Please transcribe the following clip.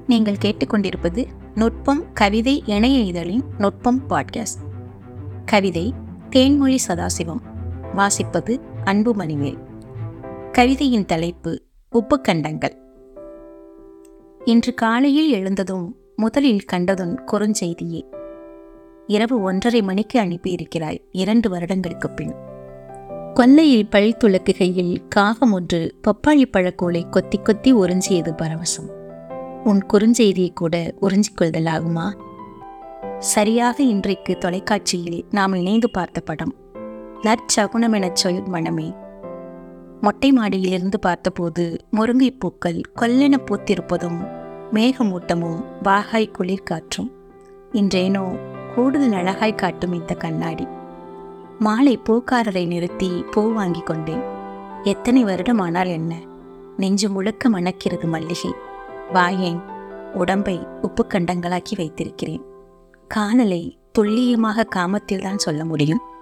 நீங்கள் கேட்டுக்கொண்டிருப்பது நுட்பம் கவிதை இணைய இதழின் நுட்பம் பாட்காஸ்ட் கவிதை தேன்மொழி சதாசிவம் வாசிப்பது அன்பு மணிவேல் கவிதையின் தலைப்பு உப்புக்கண்டங்கள் இன்று காலையில் எழுந்ததும் முதலில் கண்டதும் குறுஞ்செய்தியே இரவு ஒன்றரை மணிக்கு அனுப்பியிருக்கிறாய் இரண்டு வருடங்களுக்குப் பின் கொல்லையில் பழி துளக்குகையில் காகம் ஒன்று பப்பாளி பழக்கூளை கொத்தி கொத்தி உறிஞ்சியது பரவசம் உன் குறுஞ்செய்தியை கூட உறிஞ்சிக் கொள்தல் ஆகுமா சரியாக இன்றைக்கு தொலைக்காட்சியில் நாம் இணைந்து பார்த்த படம் நற்சகுனம் எனச் சொல் மனமே மொட்டை மாடியிலிருந்து பார்த்தபோது முருங்கைப் பூக்கள் கொல்லென பூத்திருப்பதும் மேகமூட்டமும் வாகாய் குளிர் காற்றும் இன்றேனோ கூடுதல் அழகாய் காட்டும் இந்த கண்ணாடி மாலை பூக்காரரை நிறுத்தி பூ வாங்கி கொண்டேன் எத்தனை வருடமானால் என்ன நெஞ்சு முழுக்க மணக்கிறது மல்லிகை வாயேன் உடம்பை உப்பு கண்டங்களாக்கி வைத்திருக்கிறேன் காணலை துல்லியமாக காமத்தில் தான் சொல்ல முடியும்